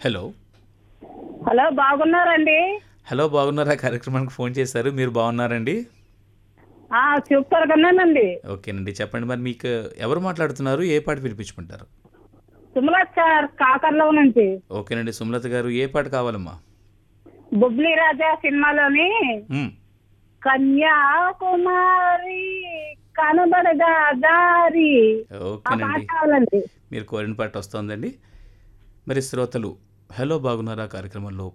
Hello hello బాగున్నారండి hello బాగున్నారా కార్యక్రమానికి ఫోన్ చేశారు మీరు బాగున్నారండి ఆ సూపర్ గానేనండి ఓకేనండి చెప్పండి మరి మీకు ఎవరు మాట్లాడుతున్నారు ఏ పాట వినిపించుకుంటారు సుమలత్ సార్ కాకర్లో నుంచి ఓకేనండి సుమలత గారు ఏ పాట కావాలమ్మా బుబ్లీ రాజా సినిమాలోని మ్మ్. కన్యాకుమారి కనబడగా దారి ఆ పాట ఓకేనండి కావాలండి మీరు కోరిన పాట వస్తుందండి మరి శ్రోతలు హలో బాగున్నారా కార్యక్రమంలో